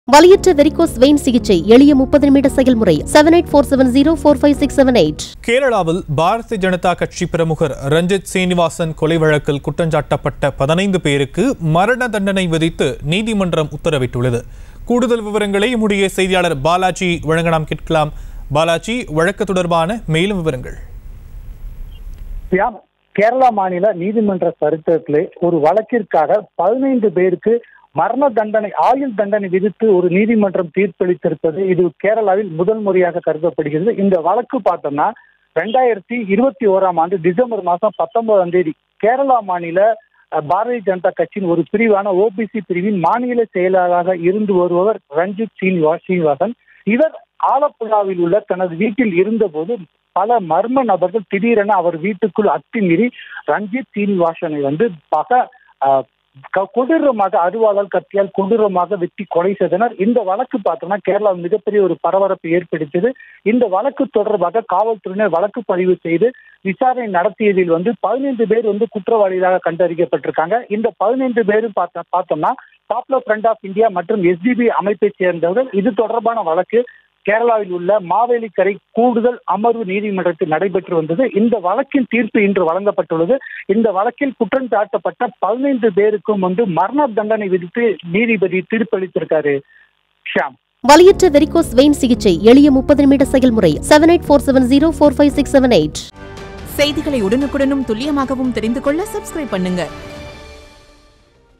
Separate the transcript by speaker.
Speaker 1: வலியற்ற varicose vein சிகிச்சை எளிய முப்பது நிமிட செயல்முறை seven eight four seven zero four five six seven eight
Speaker 2: கேரளாவில் பாரதிய ஜனதா கட்சி பிரமுகர் ரஞ்சித் சீனிவாசன் கொலை வழக்கில் குற்றஞ்சாட்டப்பட்ட பதினைந்து பேருக்கு மரண தண்டனை விதித்து நீதிமன்றம் உத்தரவிட்டுள்ளது கூடுதல் விவரங்களை நம்முடைய செய்தியாளர் பாலாஜி வழங்க நாம் கேட்கலாம் பாலாஜி வழக்கு தொடர்பான மேலும் விவரங்கள்
Speaker 3: யாம் கேரளா மாநில நீதிமன்ற சரித்திரத்திலே ஒரு வழக்கிற்காக பதினைந்து பேருக்கு மரண தண்டனை ஆயுள் தண்டனை விதித்து ஒரு நீதிமன்றம் தீர்ப்பளித்திருப்பது இது கேரளாவில் முதல் முறையாக கருதப்படுகிறது இந்த வழக்கு பார்த்தோம்னா ரெண்டாயிரத்தி இருபத்தி ஓராம் ஆண்டு டிசம்பர் மாதம் பத்தொன்பதாம் தேதி கேரளா மாநில அஹ், பாரதிய ஜனதா கட்சியின் ஒரு பிரிவான ஓபிசி பிரிவின் மாநில செயலாளராக இருந்து வருபவர் ரஞ்சித் சீனிவா சீனிவாசன் இவர் ஆலப்புழாவில் உள்ள தனது வீட்டில் இருந்தபோது பல மர்ம நபர்கள் திடீரென அவர் வீட்டுக்குள் அத்துமீறி ரஞ்சித் சீனிவாசனை வந்து பக அஹ், க- கொடூரமாக அருவாளால் கத்தியால் கொடூரமாக வெட்டி கொலை செய்தனர் இந்த வழக்கு பார்த்தோம்னா கேரளா மிகப்பெரிய ஒரு பரபரப்பு ஏற்படுத்தியது இந்த வழக்கு தொடர்பாக காவல்துறையினர் வழக்கு பதிவு செய்து விசாரணை நடத்தியதில் வந்து பதினைந்து பேர் வந்து குற்றவாளிகளாக கண்டறியப்பட்டிருக்காங்க இந்த பதினைந்து பேரும் பார்த்த பார்த்தோம்னா பாப்புலர் ஃப்ரண்ட் ஆஃப் இந்தியா மற்றும் எஸ்டிபி அமைப்பை சேர்ந்தவர்கள் இது தொடர்பான வழக்கு கேரளாவில் உள்ள மாவேலிக்கரை கூடுதல் அமர்வு நீதிமன்றத்தில் நடைபெற்று வந்தது இந்த வழக்கின் தீர்ப்பு இன்று வழங்கப்பட்டுள்ளது இந்த வழக்கில் குற்றம் சாட்டப்பட்ட பதினைந்து பேருக்கும் வந்து மரண தண்டனை விதித்து நீதிபதி தீர்ப்பளித்திருக்காரு ஷியாம்
Speaker 1: வலியற்ற வெரிகோஸ் வெயின் சிகிச்சை எளிய முப்பது நிமிட செயல்முறை seven eight four seven zero four five six seven eight
Speaker 4: செய்திகளை உடனுக்குடனும் துல்லியமாகவும் தெரிந்து கொள்ள சப்ஸ்கிரைப் பண்ணுங்க